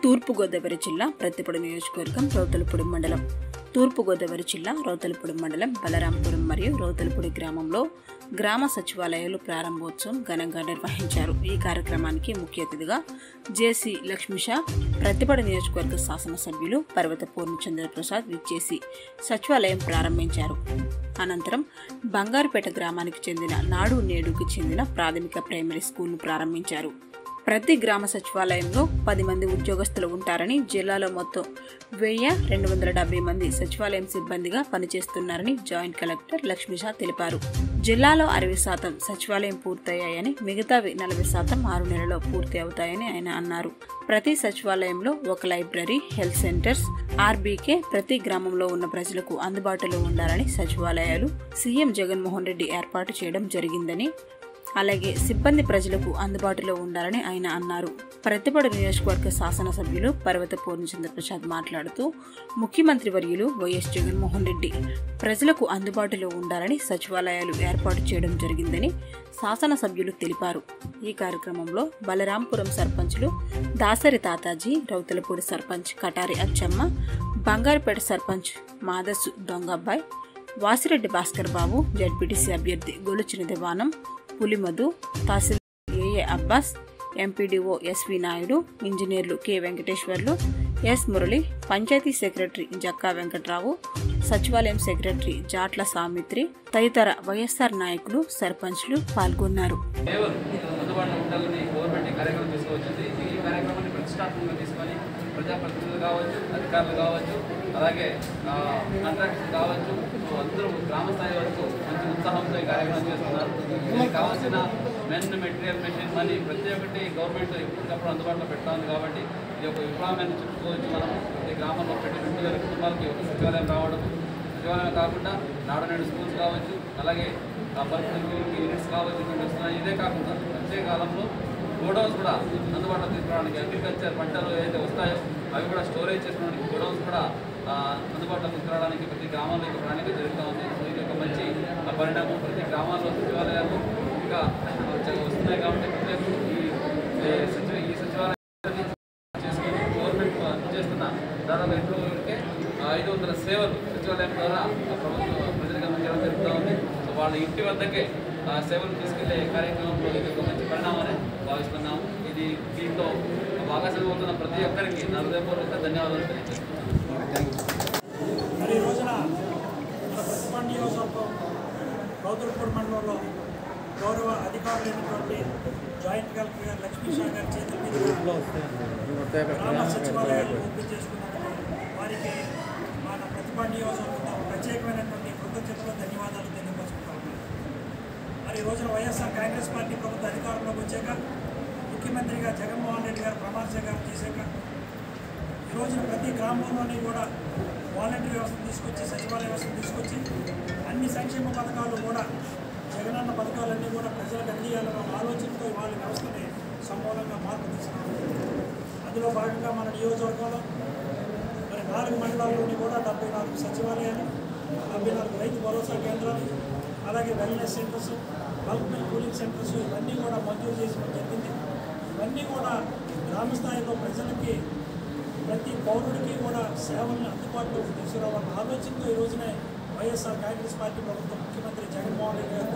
తూర్పుగోదావరి జిల్లా ప్రతిపడి నియోజకవర్గం రౌతలపూడి మండలం తూర్పుగోదావరి జిల్లా రౌతలపూడి మండలం బలరాంపురం మరియు రౌతలపూడి గ్రామంలో గ్రామ సచివాలయాలు ప్రారంభోత్సవం ఘనంగా నిర్వహించారు ఈ కార్యక్రమానికి ముఖ్య అతిథిగా జేసీ లక్ష్మిషా ప్రతిపడి నియోజకవర్గ శాసనసభ్యులు పర్వత పూర్ణచంద్ర ప్రసాద్ విచ్చేసి సచివాలయం ప్రారంభించారు అనంతరం బంగారుపేట గ్రామానికి చెందిన నాడు నేడుకి చెందిన ప్రాథమిక ప్రైమరీ స్కూల్ను ప్రారంభించారు ప్రతి గ్రామ సచివాలయంలో పది మంది ఉద్యోగస్తులు ఉంటారని జిల్లాలో మొత్తం వెయ్యి రెండు వందల డెబ్బై మంది సచివాలయం సిబ్బందిగా పనిచేస్తున్నారని జాయింట్ కలెక్టర్ లక్ష్మీషా తెలిపారు జిల్లాలో అరవై శాతం సచివాలయం పూర్తయ్యాయని మిగతావి నలభై శాతం ఆరు నెలల్లో పూర్తి అవుతాయని ఆయన అన్నారు ప్రతి సచివాలయంలో ఒక లైబ్రరీ హెల్త్ సెంటర్స్ ఆర్బీకే ప్రతి గ్రామంలో ఉన్న ప్రజలకు అందుబాటులో ఉండాలని సచివాలయాలు సీఎం జగన్మోహన్ రెడ్డి ఏర్పాటు చేయడం జరిగిందని అలాగే సిబ్బంది ప్రజలకు అందుబాటులో ఉండాలని ఆయన అన్నారు ప్రతిపడు నియోజకవర్గ శాసనసభ్యులు పర్వత పూర్ణచంద్ర ప్రసాద్ మాట్లాడుతూ ముఖ్యమంత్రి వర్యులు వైఎస్ జగన్మోహన్ రెడ్డి ప్రజలకు అందుబాటులో ఉండాలని సచివాలయాలు ఏర్పాటు చేయడం జరిగిందని శాసనసభ్యులు తెలిపారు ఈ కార్యక్రమంలో బలరాంపురం సర్పంచ్లు దాసరి తాతాజీ రౌతలపూడి సర్పంచ్ కటారి అచ్చమ్మ బంగారుపేట సర్పంచ్ మాదసు దొంగబ్బాయ్ వాసిరెడ్డి భాస్కర్ బాబు జడ్పీటీసీ అభ్యర్థి గొలుచిన దివానం పులిమధు తహసీల్దార్ ఏఏ అబ్బాస్ ఎంపీడీఓ ఎస్వి నాయుడు ఇంజనీర్లు K Venkateswarlu S Murali panchayat secretary Jakka Venkatrao సచివాలయం సెక్రటరీ జాట్ల సామిత్రి తదితర వైఎస్ఆర్ నాయకులు సర్పంచ్లు పాల్గొన్నారు కేవలం అందుబాటులో ఉండాలని గవర్నమెంట్ ఈ కార్యక్రమం తీసుకువచ్చింది ఈ కార్యక్రమాన్ని ప్రతిష్టాత్మకంగా తీసుకొని ప్రజాప్రతినిధులు కావచ్చు అధికారులు కావచ్చు అలాగే కాంట్రాక్టర్స్ కావచ్చు సో అందరూ గ్రామ స్థాయి వరకు మంచి ఉత్సాహంతో ఈ కార్యక్రమం చేస్తున్నారు దీనికి కావాల్సిన మెన్ మెటీరియల్ మెషిన్ మనీ ప్రతి ఒక్కటి గవర్నమెంట్ ఎప్పటికప్పుడు అందుబాటులో పెడతా ఉంది కాబట్టి ఇది ఒక విప్లవమైన చెప్పుకోవచ్చు మనం ప్రతి గ్రామంలో ప్రతి రెండు వేల కుటుంబాలకి ఒక సచివాలయం రావడం సచివాలయం కాకుండా నాడనేడు స్కూల్స్ కావచ్చు అలాగే పరిస్థితులకి యూనిట్స్ కావచ్చు ఇటువంటి వస్తున్నాయి ఇదే కాకుండా వచ్చే కాలంలో గోడౌన్స్ కూడా అందుబాటులో తీసుకురావడానికి అగ్రికల్చర్ పంటలు ఏదైతే వస్తాయో అవి కూడా స్టోరేజ్ చేసుకోవడానికి గోడౌన్స్ కూడా ఆ, అందుబాటులో తీసుకురావడానికి ప్రతి గ్రామాల్లో ఇక ప్రణాళిక జరుగుతూ ఉంది సో ఇది ఒక మంచి ఆ, పరిణామం ప్రతి గ్రామాల్లో సచివాలయాలు ఇంకా వచ్చే- వస్తున్నాయి కాబట్టి ప్రతి ఒక్కరు ఈ ఈ సచివ ఈ సచివాలయాన్ని చేసుకొని గవర్నమెంట్ చేస్తున్న దాదాపు ఎంప్లాయీలకే ఐదు వందల సేవలు సచివాలయం ద్వారా ఆ ప్రభుత్వం ప్రజలకు అందించడం జరుగుతూ ఉంది సో వాళ్ళ ఇంటి వద్దకే ఆ సేవలు తీసుకెళ్లే కార్యక్రమంలో ఇది ఒక మంచి పరిణామని భావిస్తున్నాము ఇది దీంతో భాగస్వామి అవుతున్న ప్రతి ఒక్కరికి నా హృదయపూర్వక ధన్యవాదాలు తెలియజేస్తున్నాను మరి ఈ రోజున మన ప్రతిభా నియోజకవర్గం గౌతలపూడి మండలంలో గౌరవ అధికారులైనటువంటి జాయింట్ కలెక్టర్ గారు లక్ష్మీ షా గారి చేతుల మీదుగా గ్రామ సచివాలయాలు ఓపెన్ చేసుకున్నందుకు వారికి మన ప్రతిభా నియోజకవర్గంలో ప్రత్యేకమైనటువంటి కృతజ్ఞతలు ధన్యవాదాలు తెలియపరుచుకుంటా ఉన్నాను మరి ఈ రోజున వైఎస్ఆర్ కాంగ్రెస్ పార్టీ ప్రభుత్వ అధికారంలోకి వచ్చాక ముఖ్యమంత్రిగా జగన్మోహన్ రెడ్డి గారు ప్రమాణ స్వీకారం చేశాక ఈ రోజున ప్రతి గ్రామంలోని కూడా వాలంటీర్ వ్యవస్థను తీసుకొచ్చి సచివాలయ వ్యవస్థను తీసుకొచ్చి అన్ని సంక్షేమ పథకాలు కూడా జగనన్న పథకాలన్నీ కూడా ప్రజలకు అందియాలన్న ఆలోచనతో వాళ్ళ వ్యవస్థని సమూలంగా మార్పు తీసుకురావాలి అందులో భాగంగా మన నియోజకవర్గంలో మరి నాలుగు మండలాల్లోని కూడా డెబ్బై నాలుగు సచివాలయాలు డెబ్బై నాలుగు రైతు భరోసా కేంద్రాలు అలాగే wellness centres bulk milk cooling centres ఇవన్నీ కూడా మంజూరు చేసడం జరిగింది ఇవన్నీ కూడా గ్రామ స్థాయిలో ప్రజలకి ప్రతి పౌరుడికి కూడా సేవలను అందుబాటులోకి తీసుకురావాలన్న ఆలోచనతో ఈ రోజునే వైఎస్ఆర్ కాంగ్రెస్ పార్టీ ప్రభుత్వం ముఖ్యమంత్రి జగన్మోహన్ రెడ్డి గారు